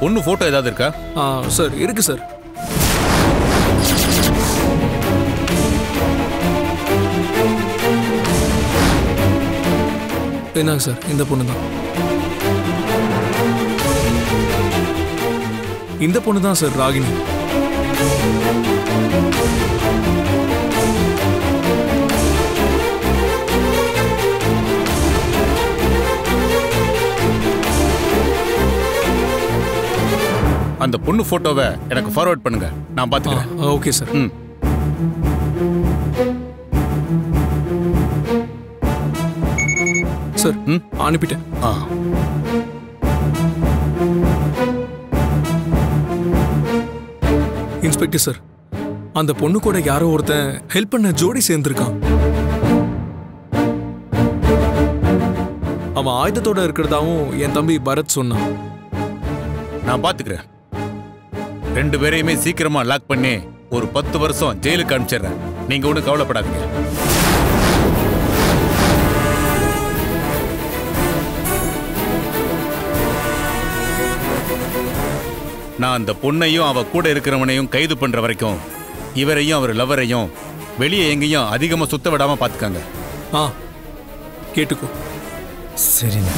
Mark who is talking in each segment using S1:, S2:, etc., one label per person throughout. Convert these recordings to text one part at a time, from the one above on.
S1: பொண்ணு போட்டோ ஏதாவது இருக்கா
S2: ஆ சார் இருக்கு சார் என்னங்க சார் இந்த பொண்ணு தான் இந்த பொண்ணு தான் சார் ராகினி
S1: அந்த பொண்ணு போட்டோவை எனக்கு ஃபார்வர்ட் பண்ணுங்க நான்
S2: ஆ
S1: பாத்துக்கிறேன்
S2: ஓகே சார்
S1: ம்
S2: சார்
S1: ம்.
S2: அனுப்பிட்டேன்
S1: ஆ
S2: இன்ஸ்பெக்டர் சார் அந்த பொண்ணு கூட யாரோ ஒருத்தன் ஹெல்ப் பண்ண ஜோடி சேர்ந்திருக்கான் அவன் ஆயுதத்தோட இருக்கிறதாவும் என் தம்பி பரத் சொன்னான்
S1: நான் பாத்துக்கிறேன் ரெண்டு பேரையுமே சீக்கிரமா லாக் பண்ணி ஒரு பத்து வருஷம் ஜெயிலுக்கு அனுப்பிச்சிடுறேன் நீங்க ஒன்றும் கவலைப்படாதீங்க நான் அந்த பொண்ணையும் அவ கூட இருக்கிறவனையும் கைது பண்ற வரைக்கும் இவரையும் அவர் லவரையும் வெளியே எங்கேயும் அதிகமா சுத்த விடாம பாத்துக்கங்க
S2: ஆ கேட்டுக்கோ
S3: சரிண்ணே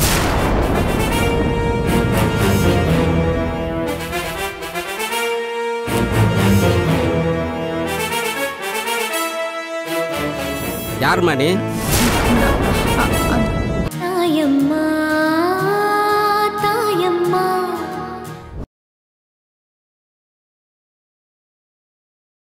S4: யாரும்மா நீ